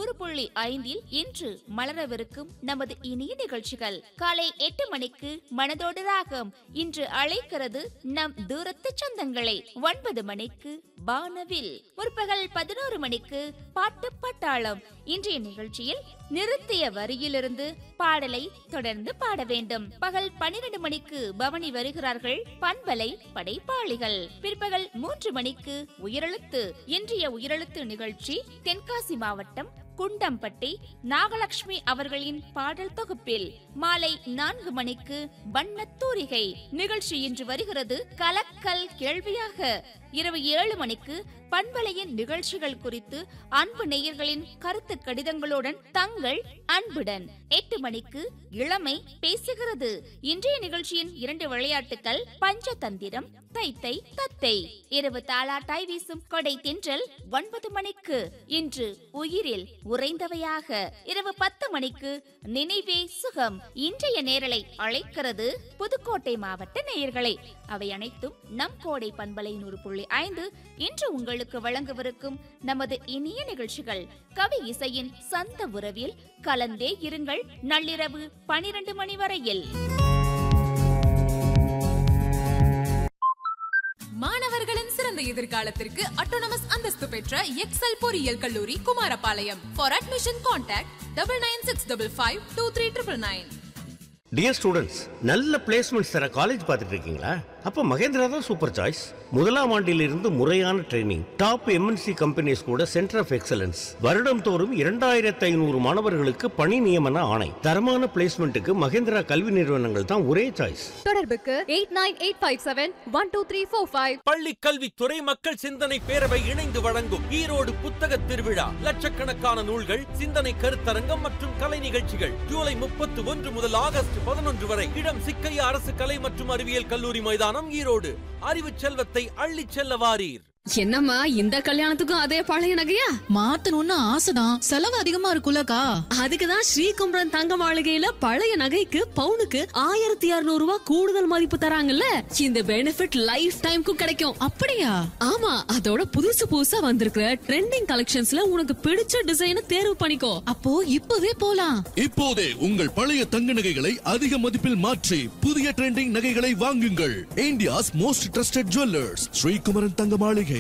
நூறு புள்ளி ஐந்தில் இன்று மலரவிருக்கும் நமது இனிய நிகழ்ச்சிகள் காலை எட்டு மணிக்கு மனதோடு ராகம் இன்று அழைக்கிறது நம் தூரத்து சொந்தங்களை ஒன்பது மணிக்கு வானவில் முற்பகல் பதினோரு மணிக்கு பாட்டு பட்டாளம் இன்றைய நிகழ்ச்சியில் நிறுத்திய வரியிலிருந்து பாடலை தொடர்ந்து பாட வேண்டும் பகல் பன்னிரண்டு மணிக்கு பவனி வருகிறார்கள் பண்பலை படைப்பாளிகள் பிற்பகல் மூன்று மணிக்கு உயிரெழுத்து இன்றைய உயிரெழுத்து நிகழ்ச்சி தென்காசி மாவட்டம் குண்டம்பட்டி நாகலட்சுமி அவர்களின் பாடல் தொகுப்பில் மாலை நான்கு மணிக்கு வண்ணத்தூரிகை நிகழ்ச்சி இன்று வருகிறது கலக்கல் கேள்வியாக இரவு ஏழு மணிக்கு பண்பலையின் நிகழ்ச்சிகள் குறித்து அன்பு நேயர்களின் கருத்து கடிதங்களுடன் தங்கள் அன்புடன் எட்டு மணிக்கு இளமை பேசுகிறது இன்றைய நிகழ்ச்சியின் இரண்டு விளையாட்டுகள் பஞ்சதந்திரம் தைத்தை தத்தை இரவு தாளாட்டாய் வீசும் கொடை தென்றல் ஒன்பது மணிக்கு இன்று உயிரில் உறைந்தவையாக இரவு பத்து மணிக்கு நினைவே சுகம் இன்றைய நேரலை அழைக்கிறது புதுக்கோட்டை மாவட்ட நேயர்களை அவை அனைத்தும் நம் கோடை பண்பலை நூறு புள்ளி ஐந்து இன்று உங்களுக்கு வழங்கவிருக்கும் நமது இனிய நிகழ்ச்சிகள் கவி இசையின் சந்த உறவில் கலந்தே இருங்கள் நள்ளிரவு பனிரெண்டு மணி வரையில் மாணவர்களின் சிறந்த எதிர்காலத்திற்கு அட்டோனமஸ் அந்தஸ்து பெற்ற எக்ஸல் பொறியியல் கல்லூரி Kumarapalayam for admission contact double nine six double five two three triple nine dear students நல்ல பிளேஸ்மெண்ட்ஸ் தர காலேஜ் பார்த்துட்டு இருக்கீங்களா அப்ப மகேந்திரா தான் சூப்பர் சாய்ஸ் முதலாம் ஆண்டிலிருந்து முறையான ட்ரைனிங் டாப் எம்என்சி கம்பெனிஸ் கூட சென்டர் ஆஃப் எக்ஸலன்ஸ் வருடம் தோறும் இரண்டாயிரத்து ஐநூறு மாணவர்களுக்கு பணி நியமன ஆணை தரமான பிளேஸ்மெண்ட்டுக்கு மகேந்திரா கல்வி நிறுவனங்கள் தான் ஒரே சாய்ஸ் தொடர்புக்கு eight nine eight five seven one two three four five பள்ளி கல்வித்துறை மக்கள் சிந்தனை பேரவை இணைந்து வழங்கும் ஈரோடு புத்தக திருவிழா லட்சக்கணக்கான நூல்கள் சிந்தனை கருத்தரங்கம் மற்றும் கலை நிகழ்ச்சிகள் ஜூலை முப்பத்தி ஒன்று முதல் ஆகஸ்ட் பதினொன்று வரை இடம் சிக்கையா அரசு கலை மற்றும் அறிவியல் கல்லூரி மைதானம் ஈரோடு அறிவு செல்வத்தை அள்ளிச் செல்ல வாரீர் என்னம்மா இந்த கல்யாணத்துக்கும் அதே பழைய நகையா மாத்தணும்னு ஆசைதான் செலவு அதிகமா இருக்குல்லக்கா அதுக்குதான் ஸ்ரீகும்பரன் தங்க மாளிகையில பழைய நகைக்கு பவுனுக்கு ஆயிரத்தி இருநூறு ரூபாய் கூடுதல் மதிப்பு தராங்கல்ல இந்த பெனிஃபிட் லைஃப் டைம்க்கும் கிடைக்கும் அப்படியா ஆமா அதோட புதுசு புதுசா வந்திருக்கிற ட்ரெண்டிங் கலெக்ஷன்ஸ்ல உனக்கு பிடிச்ச டிசைனை தேர்வு பண்ணிக்கோ அப்போ இப்பவே போலாம் இப்போதே உங்கள் பழைய தங்க நகைகளை அதிக மதிப்பில் மாற்றி புதிய ட்ரெண்டிங் நகைகளை வாங்குங்கள் India's most trusted jewellers Srikumaran Thanga மாளிகை